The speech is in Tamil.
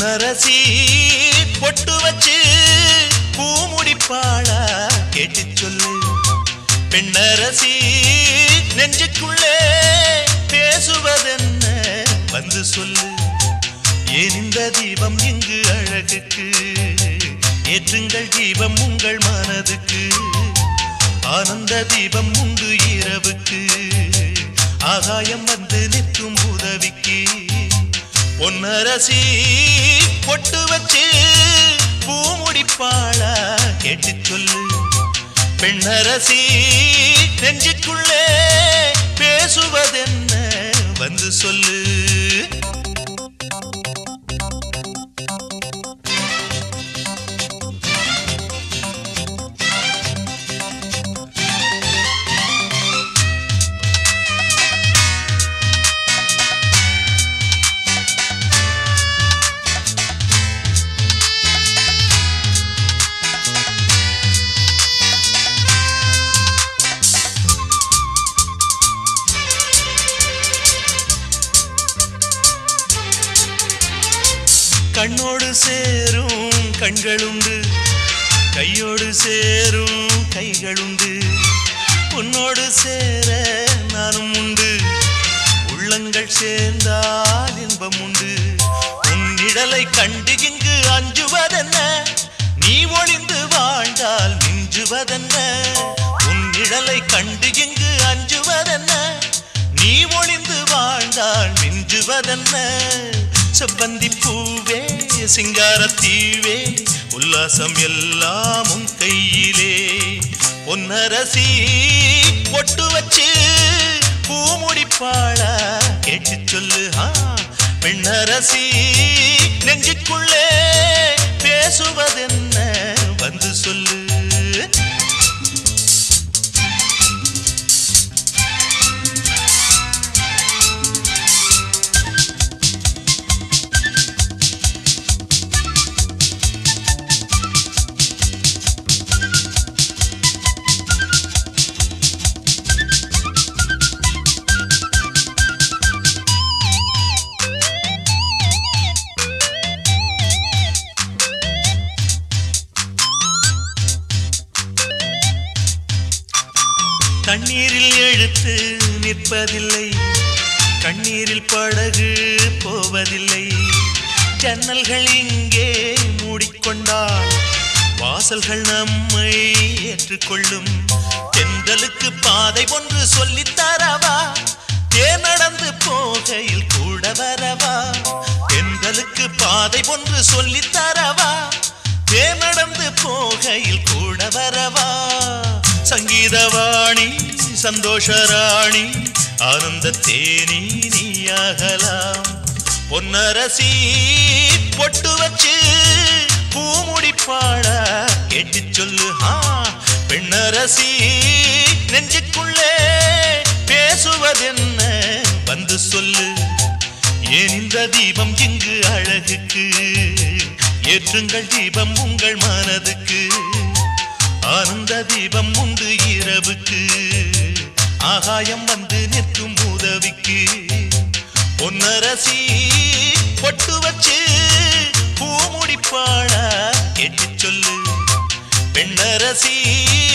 பொன்னரசி பொட்டு வச்சு பூ முடிப்பாளா கேட்டு சொல்லு பெண்ணரசி நெஞ்சுக்குள்ளே பேசுவதென்ன வந்து சொல்லு ஏன் இந்த தீபம் இங்கு அழகுக்கு ஏற்றுங்கள் தீபம் உங்கள் மனதுக்கு ஆனந்த தீபம் உண்டு இரவுக்கு ஆகாயம் வந்து நிற்கும் உதவிக்கு பொன்னரசி பொட்டு வச்சு பூ முடிப்பாளா கேட்டு சொல்லு பெண்ணரசி நெஞ்சுக்குள்ளே பேசுவதென்ன வந்து சொல்லு கண்ணோடு சேரும் கண்களுண்டு கையோடு சேரும் கைகளுண்டு உன்னோடு சேர நானும் உண்டு உள்ளங்கள் சேர்ந்தால் இன்பம் உண்டு உன் நிழலை கண்டு இங்கு அஞ்சுவதென்ன நீ ஒளிந்து வாழ்ந்தால் மிஞ்சுவதென்ன உன் நிழலை கண்டு இங்கு அஞ்சுவதென்ன நீ ஒளிந்து வாழ்ந்தால் மிஞ்சுவதென்ன செவ்வந்தி பூவே சிங்காரத்தீவே உல்லாசம் எல்லாம் உன் கையிலே பொன்னரசி பொட்டு வச்சு பூ முடிப்பாளா கேட்டு சொல்லு ஆ பெண்ணரசி நெஞ்சுக்குள்ளே பேசுவதென்ன வந்து சொல்லு தண்ணீரில் எழுத்து நிற்பதில்லை கண்ணீரில் படகு போவதில்லை ஜன்னல்கள் இங்கே மூடிக்கொண்டால் வாசல்கள் நம்மை ஏற்றுக்கொள்ளும் தென்றலுக்கு பாதை ஒன்று சொல்லித் தரவா தேர் நடந்து போகையில் கூட வரவா தென்றலுக்கு பாதை ஒன்று சொல்லித் தரவா தேர் நடந்து போகையில் கூட வரவா சங்கீதவாணி சந்தோஷராணி ஆனந்த தேனி நீயாகலாம் பொன்னரசி பொட்டு வச்சு பூ முடிப்பாடா கேட்டு சொல்லு ஆ பெண்ணரசி நெஞ்சுக்குள்ளே பேசுவதென்ன வந்து சொல்லு ஏன் இந்த தீபம் இங்கு அழகுக்கு ஏற்றுங்கள் தீபம் உங்கள் மனதுக்கு ஆனந்த தீபம் உண்டு இரவுக்கு ஆகாயம் வந்து நிற்கும் உதவிக்கு பொன்னரசி பொட்டு வச்சு பூ முடிப்பாளா கேட்டு சொல்லு பெண்ணரசி